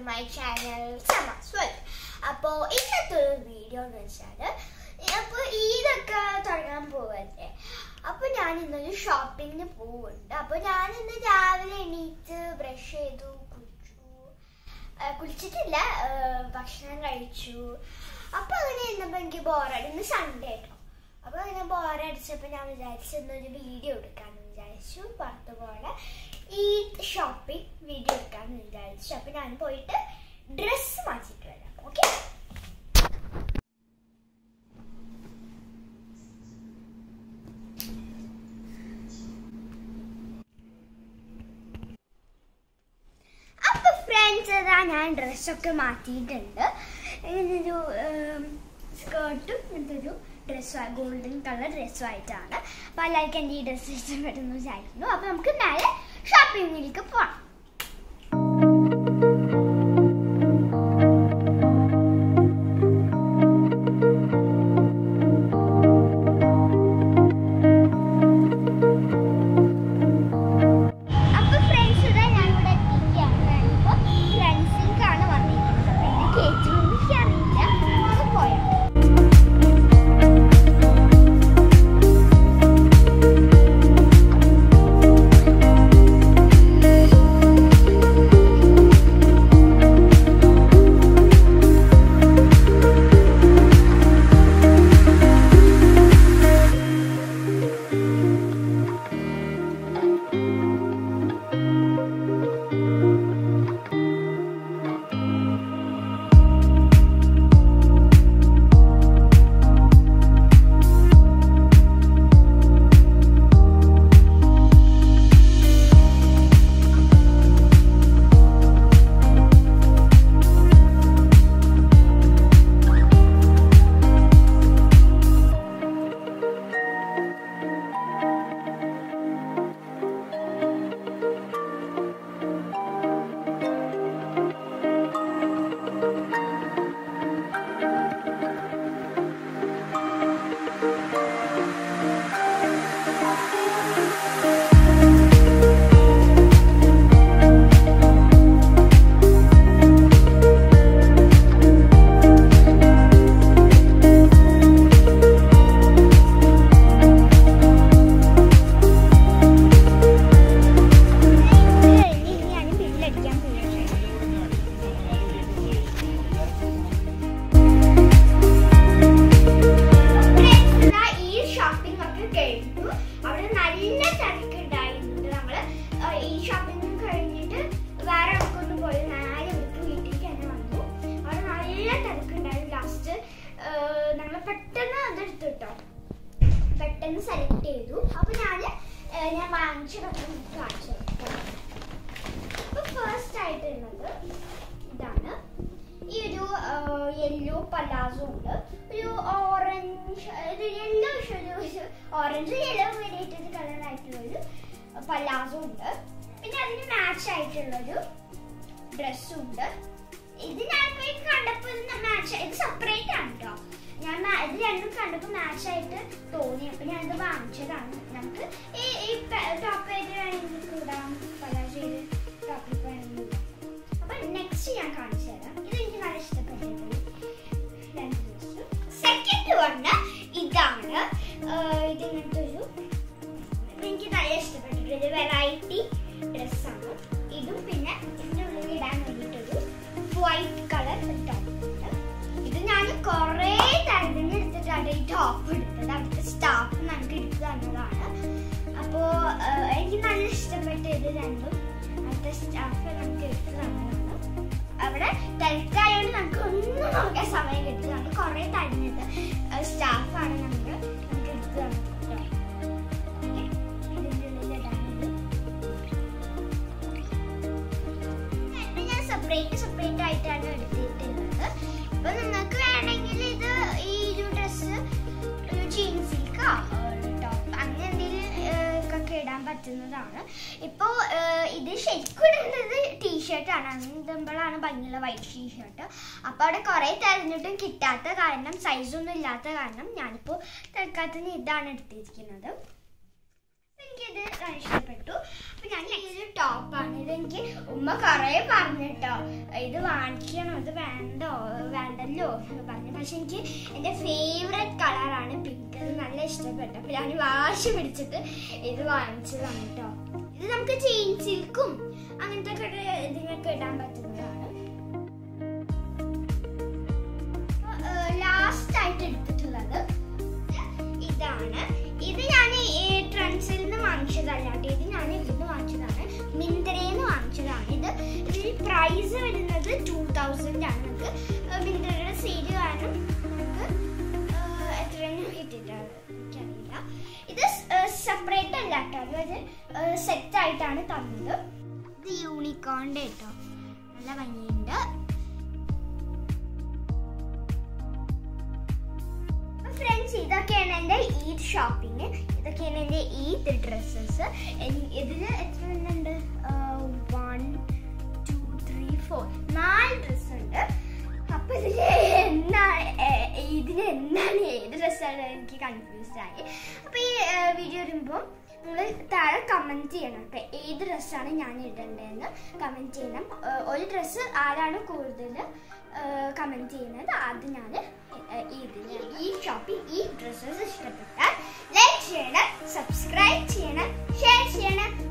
My channel സമാസ് world അപ്പോൾ ഇന്നത്തെ ഒരു വീഡിയോ എന്ന് വെച്ചാൽ അപ്പോൾ ഈദൊക്കെ തുടങ്ങാൻ പോവല്ലേ അപ്പോൾ ഞാൻ ഇന്നൊരു ഷോപ്പിങ്ങിന് പോവുന്നുണ്ട് അപ്പോൾ ഞാൻ ഇന്ന് രാവിലെ എണീറ്റ് ബ്രഷ് ചെയ്തു കുളിച്ചു ആ, കുളിച്ചിട്ടില്ല ആ, ഭക്ഷണം കഴിച്ചു അപ്പോൾ അങ്ങനെ ഇരുന്നപ്പോൾ എനിക്ക് ബോറടി ഇന്ന് സൺഡേ കേട്ടോ അപ്പോൾ അങ്ങനെ ബോറടിച്ചപ്പോൾ ഞാൻ വിചാരിച്ചു ഇന്നൊരു വീഡിയോ എടുക്കാമെന്ന് വിചാരിച്ചു പുറത്ത് പോലെ ഈ ഷോപ്പിംഗ് വീഡിയോ എടുക്കാമെന്ന് വിചാരിച്ചു അപ്പോൾ ഞാൻ പോയിട്ട് ഡ്രസ്സ് മാറ്റിയിട്ട് വരാം ഓക്കെ അപ്പൊ ഫ്രണ്ട്സ് ഇതാ ഞാൻ ഡ്രസ്സൊക്കെ മാറ്റിയിട്ടുണ്ട് ഇങ്ങനൊരു സ്കേർട്ടും ഇങ്ങനത്തെ ഒരു ഡ്രസ്സ് ഗോൾഡൻ കളർ ഡ്രസ്സും ആയിട്ടാണ് അപ്പോൾ എല്ലാവർക്കും എൻ്റെ ഈ ഡ്രസ്സ് ഇഷ്ടപ്പെടുന്നു വിചാരിക്കുന്നു അപ്പോൾ നമുക്ക് നേരെ ഷോപ്പിങ്ങിലേക്ക് പോവാം അപ്പൊ ഫ്രണ്ട്സ് ഇതാ ഞാൻ ഇവിടെ എത്തിക്കുകയാണ് ഇപ്പോൾ ഫ്രണ്ട്സിലേക്കാണ് വന്നിരിക്കുന്നത് ഇത് കേറ്റുമെന്ന് എനിക്ക് അറിയില്ല നമുക്ക് പോയാം ഇനി ഞാൻ ബില്ലടിക്കാൻ പോവുകയാണ് Friends, ഇതാ ഈ ഷോപ്പിംഗ് ഒക്കെ കഴിഞ്ഞു അവിടെ നല്ല തിരക്കുണ്ടായിരുന്നു നമ്മള് ആ, ഈ ഷോപ്പിംഗ് കഴിഞ്ഞിട്ട് വേറെ നമുക്കൊന്ന് പോയി നേരെ വിട്ടു വീട്ടിലേക്ക് തന്നെ വന്നു അവിടെ നല്ല തിരക്കുണ്ടായിരുന്നു ലാസ്റ്റ് ഞങ്ങൾ പെട്ടെന്ന് അതെടുത്തു കേട്ടോ പെട്ടെന്ന് സെലക്ട് ചെയ്തു അപ്പൊ ഞാന് ആ, ഞാൻ വാങ്ങിച്ചതൊക്കെ നിങ്ങൾക്ക് കാണിച്ചു തരാം. അപ്പൊ ഫസ്റ്റ് ആയിട്ടുള്ളത് ഇതാണ് ഈ ഒരു യെല്ലോ പലാസോ ഉണ്ട് ഒരു ഓറഞ്ച് ഒരു യെല്ലോ ഒരു ഓറഞ്ച് യെല്ലോ വേരിയേറ്റഡ് കളർ ആയിട്ടുള്ള ഒരു പലാസോ ഉണ്ട് പിന്നെ അതിന് മാച്ച് ആയിട്ടുള്ളൊരു ഡ്രസ്സും ഉണ്ട് ഇത് ഞാൻ പോയി കണ്ടപ്പോൾ ഇത് മാച്ച് ഇത് സെപ്പറേറ്റ് ആണ് കേട്ടോ ഞാൻ മാ- ഇത് രണ്ടും കണ്ടപ്പോൾ മാച്ച് ആയിട്ട് തോന്നി അപ്പൊ ഞാൻ ഇത് വാങ്ങിച്ചതാണ് നമുക്ക് ഈ ഈ ടോപ്പ് ചെയ്ത് വേണമെങ്കിൽ ഇടാം പലാസോ ചെയ്ത് ടോപ്പിൽ വേണമെങ്കിൽ ഇടാം അപ്പൊ നെക്സ്റ്റ് ഞാൻ കാണിച്ചു തരാം ഇത് എനിക്ക് നല്ല ഇഷ്ടപ്പെട്ടത് സെക്കൻഡ് വണ് ഇതാണ് ആഹ് ഇത് ഇങ്ങനത്തെ ഒരു ഇത് എനിക്ക് നല്ല ഇഷ്ടപ്പെട്ടിട്ടുണ്ട് ഇത് വെറൈറ്റി ഡ്രസ്സാണ് ഇതും പിന്നെ ഇതിൻ്റെ ഉള്ളിൽ ഇടാൻ വേണ്ടിയിട്ടൊരു വൈറ്റ് കളർ ടോപ്പ് ഉണ്ട് ഇത് ഞാൻ കുറേ തിരഞ്ഞെടുത്തിട്ടാണ് ഈ ടോപ്പ് എടുത്തത് അവിടുത്തെ സ്റ്റാഫ് നമുക്ക് എടുത്തു തന്നതാണ് അപ്പോൾ എനിക്ക് നല്ല ഇഷ്ടപ്പെട്ട ഇത് രണ്ടും അവിടുത്തെ സ്റ്റാഫ് നമുക്ക് എടുത്തു തന്നതാണ് അവിടെ തിരക്കായതുകൊണ്ട് നമുക്ക് ഒന്നും നോക്കാൻ സമയം കിട്ടില്ല നമുക്ക് കുറേ തരുന്നത് സ്റ്റാഫാണ് നമുക്ക് നമുക്ക് എടുത്തു തന്നത് കേട്ടോ. ഓക്കേ? ഇതിൻ്റെ ഉള്ളിൽ ഇടാനുള്ളത്. ഇത് ഞാൻ സെപ്പറേറ്റ് സെപ്പറേറ്റ് ആയിട്ടാണ് എടുത്തിട്ടുള്ളത് അപ്പൊ നിങ്ങൾക്ക് വേണമെങ്കിൽ ഇത് ഈ ഒരു ഡ്രസ്സ് ഒരു ജീൻസിൽക്കാ ടോപ്പ് അങ്ങനെ എന്തെങ്കിലും ഒക്കെ ഇടാൻ പറ്റുന്നതാണ് ഇപ്പോ ഏഹ്, ഇത് ശരിക്കും ഇടുന്നത് ടീഷർട്ടാണ് അങ്ങനെ ഇടുമ്പോഴാണ് ഭംഗിയുള്ള വൈറ്റ് ടീഷർട്ട് അപ്പോൾ അവിടെ കുറേ തിരഞ്ഞിട്ടും കിട്ടാത്ത കാരണം സൈസൊന്നും ഇല്ലാത്ത കാരണം ഞാനിപ്പോൾ തൽക്കാലത്തിന് ഇതാണ് എടുത്തിരിക്കുന്നത് എനിക്കിത് നല്ല ഇഷ്ടപ്പെട്ടു അപ്പൊ ഞാൻ ഇതൊരു ടോപ്പാണ് ഇതെനിക്ക് ഉമ്മ കുറേ പറഞ്ഞിട്ടോ ഇത് വാങ്ങിക്കണം ഇത് വേണ്ടോ വേണ്ടല്ലോ എന്നൊക്കെ പറഞ്ഞു പക്ഷെ എനിക്ക് എൻ്റെ ഫേവറേറ്റ് കളറാണ് പിങ്ക് ഇത് നല്ല ഇഷ്ടപ്പെട്ടു അപ്പൊ ഞാൻ വാശി പിടിച്ചിട്ട് ഇത് വാങ്ങിച്ചതാണ് കേട്ടോ ഇത് നമുക്ക് ചെയിൻ സിൽക്കും അങ്ങനത്തെ ഒക്കെ ഇതിനൊക്കെ ഇടാൻ പറ്റുന്നതാണ് ലാസ്റ്റ് ആയിട്ട് എടുത്തിട്ടുള്ളത് ഇതാണ് ഇത് ഞാൻ ട്രെൻഡ്സിൽ നിന്ന് വാങ്ങിച്ചതല്ല കേട്ടോ ഇത് ഞാൻ ഇവിടുന്ന് വാങ്ങിച്ചതാണ് മിന്ത്രയിൽ നിന്ന് വാങ്ങിച്ചതാണ് ഇത് ഇതിന് പ്രൈസ് വരുന്നത് ടൂ തൗസൻഡ് ആണ് നമുക്ക് മിന്ത്രയുടെ സീല് കാരണം നമുക്ക് എത്രയാണ് കിട്ടിയിട്ടാണ് എനിക്കറിയില്ല ഇത് സെപ്പറേറ്റ് അല്ല കേട്ടോ അതൊരു സെറ്റ് ആയിട്ടാണ് തന്നത് ഇത് യൂണിക്കോണിൻ്റെ കേട്ടോ നല്ല ഭംഗിയുണ്ട് ഫ്രണ്ട്സ് ഇതൊക്കെയാണ് എൻ്റെ ഈദ് ഷോപ്പിംഗ് ഇതൊക്കെയാണ് എൻ്റെ ഈദ് ഡ്രസ്സസ് ഇതിൽ എത്ര എണ്ണുണ്ട് വൺ ടു ത്രീ ഫോർ നാല് ഡ്രസ്സ് ഉണ്ട് അപ്പൊ ഇതില് എന്താണ് ഏ- ഇതിന് എന്താണ് ഏത് ഡ്രസ്സാണ് എനിക്ക് കൺഫ്യൂസ്ഡ് ആയി അപ്പൊ ഈ വീഡിയോ വരുമ്പോൾ നിങ്ങൾ താഴെ കമൻറ്റ് ചെയ്യണം കേട്ടോ ഏത് ഡ്രസ്സാണ് ഞാൻ ഇടേണ്ടതെന്ന് കമൻറ്റ് ചെയ്യണം ഏ, ഒരു ഡ്രസ്സ് ആരാണ് കൂടുതൽ കമൻറ്റ് ചെയ്യുന്നത് അത് ഞാൻ ഇതിന് ഈ ഷോപ്പിംഗ് ഈ ഡ്രസ്സസ് ഇഷ്ടപ്പെട്ടാൽ ലൈക്ക് ചെയ്യണം സബ്സ്ക്രൈബ് ചെയ്യണം ഷെയർ ചെയ്യണം